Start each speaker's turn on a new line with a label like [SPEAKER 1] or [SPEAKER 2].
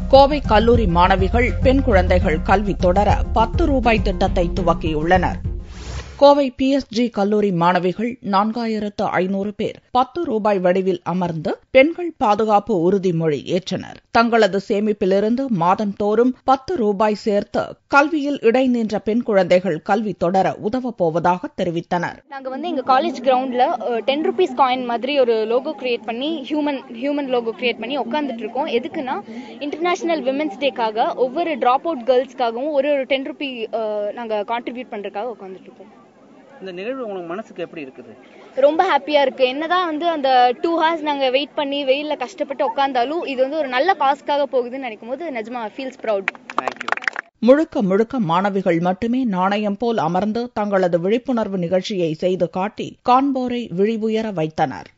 [SPEAKER 1] கோவை கல்லூரி மாணவிகள் பெண் குழந்தைகள் கல்வி தொடர பத்து ரூபாய் திட்டத்தை துவக்கியுள்ளனர் கோவை பிஎஸ்ஜி கல்லூரி மாணவிகள் நான்காயிரத்து ஐநூறு பேர் பத்து ரூபாய் வடிவில் அமர்ந்து பெண்கள் பாதுகாப்பு உறுதிமொழி ஏற்றனர் தங்களது சேமிப்பிலிருந்து மாதந்தோறும் பத்து ரூபாய் சேர்த்து கல்வியில் இடைநின்ற பெண் குழந்தைகள் கல்வி தொடர உதவப் போவதாக தெரிவித்தனர்
[SPEAKER 2] நாங்கள் வந்து எங்கள் காலேஜ் கிரவுண்டில் டென் ருபீஸ் காயின் மாதிரி ஒரு லோகோ கிரியேட் பண்ணி ஹியூமன் ஹியூமன் லோகோ கிரியேட் பண்ணி உட்காந்துட்டு இருக்கோம் எதுக்குன்னா இன்டர்நேஷனல் விமன்ஸ் டேக்காக ஒவ்வொரு ட்ராப் அவுட் கேர்ள்ஸ்க்காகவும் ஒரு ஒரு டென் ருபி நாங்கள் கான்ட்ரிபியூட் பண்ணுறதுக்காக உட்காந்துட்டு இருக்கோம்
[SPEAKER 3] இந்த நிகழ்வு உங்களுக்கு மனசுக்கு எப்படி இருக்குது
[SPEAKER 2] ரொம்ப ஹாப்பியா இருக்கு என்னதான் வந்து அந்த டூ ஹார்ஸ் நாங்க வெயிட் பண்ணி வெயில்ல கஷ்டப்பட்டு உட்காந்தாலும் இது வந்து ஒரு நல்ல காஸ்க்காக போகுதுன்னு நினைக்கும் போது நிஜமா ஃபீல்ஸ் ப்ரௌட்
[SPEAKER 3] தேங்க்யூ
[SPEAKER 1] முழுக்க முழுக்க மாணவிகள் மட்டுமே நாணயம் போல் அமர்ந்து தங்களது விழிப்புணர்வு நிகழ்ச்சியை செய்து காட்டி காண்போரை விழிவுயர வைத்தனர்